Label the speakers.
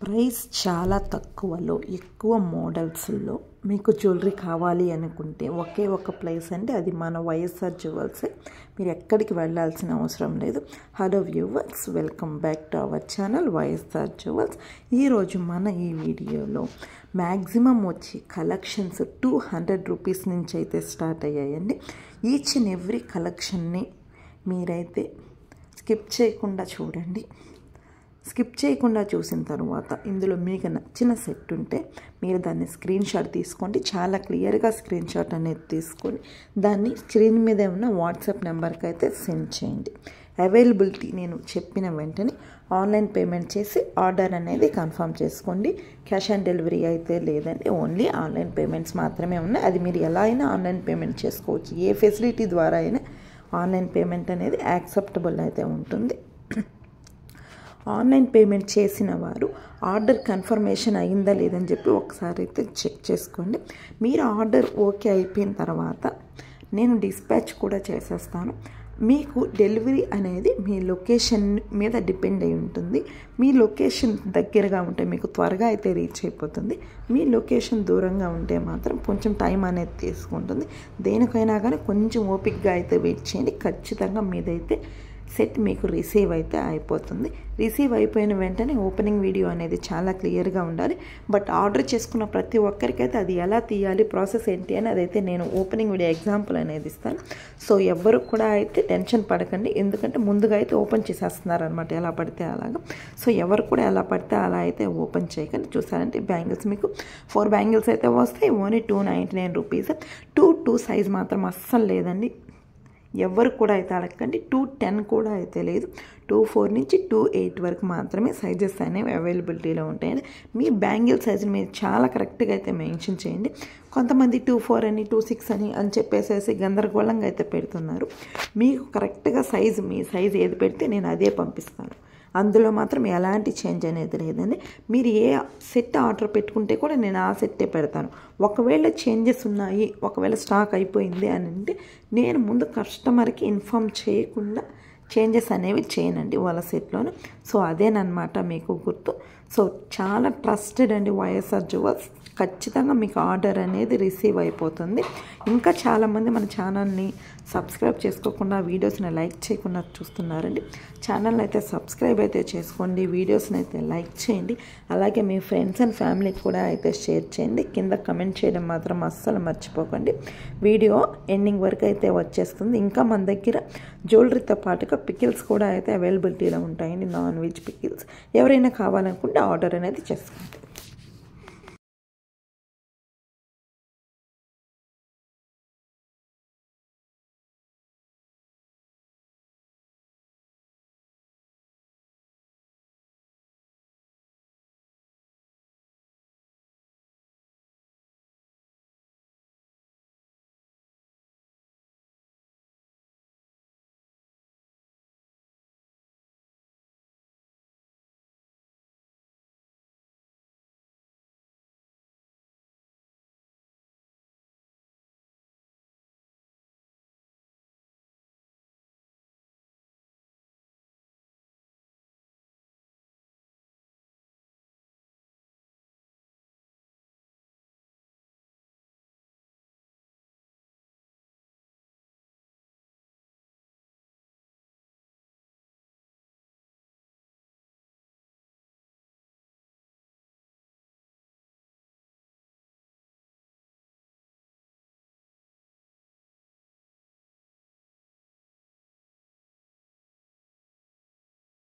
Speaker 1: price చాలా తక్కువలో ఎక్కువ మోడల్స్లో మీకు జ్యువెలరీ కావాలి అనుకుంటే ఒకే ఒక ప్లేస్ అంటే అది మన వైఎస్ఆర్ జ్యువెల్సే మీరు ఎక్కడికి వెళ్ళాల్సిన అవసరం లేదు hello viewers welcome back to our channel YSR jewels ఈరోజు మన ఈ వీడియోలో మ్యాక్సిమం వచ్చి కలెక్షన్స్ టూ హండ్రెడ్ రూపీస్ నుంచి అయితే స్టార్ట్ అయ్యాయండి ఈచ్ అండ్ ఎవ్రీ కలెక్షన్ని మీరైతే స్కిప్ చేయకుండా చూడండి స్కిప్ చేయకుండా చూసిన తర్వాత ఇందులో మీకు నచ్చిన సెట్ ఉంటే మీరు దాన్ని స్క్రీన్ షాట్ తీసుకోండి చాలా క్లియర్గా స్క్రీన్ షాట్ అనేది తీసుకొని దాన్ని స్క్రీన్ మీద ఉన్న వాట్సాప్ నెంబర్కి అయితే సెండ్ చేయండి అవైలబిలిటీ నేను చెప్పిన వెంటనే ఆన్లైన్ పేమెంట్ చేసి ఆర్డర్ అనేది కన్ఫర్మ్ చేసుకోండి క్యాష్ ఆన్ డెలివరీ అయితే లేదండి ఓన్లీ ఆన్లైన్ పేమెంట్స్ మాత్రమే ఉన్నాయి అది మీరు ఎలా అయినా ఆన్లైన్ పేమెంట్ చేసుకోవచ్చు ఏ ఫెసిలిటీ ద్వారా అయినా ఆన్లైన్ పేమెంట్ అనేది యాక్సెప్టబుల్ అయితే ఉంటుంది ఆన్లైన్ పేమెంట్ చేసిన వారు ఆర్డర్ కన్ఫర్మేషన్ అయిందా లేదని చెప్పి ఒకసారి అయితే చెక్ చేసుకోండి మీరు ఆర్డర్ ఓకే అయిపోయిన తర్వాత నేను డిస్పాచ్ కూడా చేసేస్తాను మీకు డెలివరీ అనేది మీ లొకేషన్ మీద డిపెండ్ అయి ఉంటుంది మీ లొకేషన్ దగ్గరగా ఉంటే మీకు త్వరగా అయితే రీచ్ అయిపోతుంది మీ లొకేషన్ దూరంగా ఉంటే మాత్రం కొంచెం టైం అనేది తీసుకుంటుంది దేనికైనా కానీ కొంచెం ఓపిక్గా అయితే వెయిట్ చేయండి ఖచ్చితంగా మీదైతే సెట్ మీకు రిసీవ్ అయితే అయిపోతుంది రిసీవ్ అయిపోయిన వెంటనే ఓపెనింగ్ వీడియో అనేది చాలా క్లియర్గా ఉండాలి బట్ ఆర్డర్ చేసుకున్న ప్రతి ఒక్కరికైతే అది ఎలా తీయాలి ప్రాసెస్ ఏంటి అని అదైతే నేను ఓపెనింగ్ వీడియో ఎగ్జాంపుల్ అనేది ఇస్తాను సో ఎవరు కూడా అయితే టెన్షన్ పడకండి ఎందుకంటే ముందుగా అయితే ఓపెన్ చేసేస్తున్నారు అనమాట ఎలా పడితే అలాగా సో ఎవరు కూడా ఎలా పడితే అలా అయితే ఓపెన్ చేయకండి చూసారంటే బ్యాంగిల్స్ మీకు ఫోర్ బ్యాంగిల్స్ అయితే వస్తాయి only two ninety nine rupees two two size మాత్రం అస్సలు లేదండి ఎవరు కూడా అయితే అడగండి టూ టెన్ కూడా అయితే లేదు టూ ఫోర్ నుంచి టూ ఎయిట్ వరకు మాత్రమే సైజెస్ అనేవి అవైలబిలిటీలో ఉంటాయండి మీ బ్యాంగిల్ సైజుని మీరు చాలా కరెక్ట్గా అయితే మెన్షన్ చేయండి కొంతమంది టూ ఫోర్ అని టూ సిక్స్ అని అని చెప్పేసేసి గందరగోళంగా అయితే పెడుతున్నారు మీకు కరెక్ట్గా సైజు మీ సైజు ఏది పెడితే నేను అదే పంపిస్తాను అందులో మాత్రం ఎలాంటి చేంజ్ అనేది లేదండి మీరు ఏ సెట్ ఆర్డర్ పెట్టుకుంటే కూడా నేను ఆ సెట్టే పెడతాను ఒకవేళ చేంజెస్ ఉన్నాయి ఒకవేళ స్టాక్ అయిపోయింది అని అంటే నేను ముందు కస్టమర్కి ఇన్ఫామ్ చేయకుండా చేంజెస్ అనేవి చేయనండి వాళ్ళ సెట్లోను సో అదేనమాట మీకు గుర్తు సో చాలా ట్రస్టెడ్ అండి వైఎస్ఆర్ జ్యువెల్స్ ఖచ్చితంగా మీకు ఆర్డర్ అనేది రిసీవ్ అయిపోతుంది ఇంకా చాలామంది మన ఛానల్ని సబ్స్క్రైబ్ చేసుకోకుండా వీడియోస్ని లైక్ చేయకుండా చూస్తున్నారండి ఛానల్ని అయితే సబ్స్క్రైబ్ అయితే చేసుకోండి వీడియోస్ని అయితే లైక్ చేయండి అలాగే మీ ఫ్రెండ్స్ అండ్ ఫ్యామిలీకి కూడా అయితే షేర్ చేయండి కింద కమెంట్ చేయడం మాత్రం అస్సలు మర్చిపోకండి వీడియో ఎండింగ్ వరకు అయితే వచ్చేస్తుంది ఇంకా మన దగ్గర జ్యువెలరీతో పాటుగా పికిల్స్ కూడా అయితే అవైలబిలిటీలో ఉంటాయండి నాన్ వెజ్ పికిల్స్ ఎవరైనా కావాలనుకుంటే ఆర్డర్ అనేది చేసుకోండి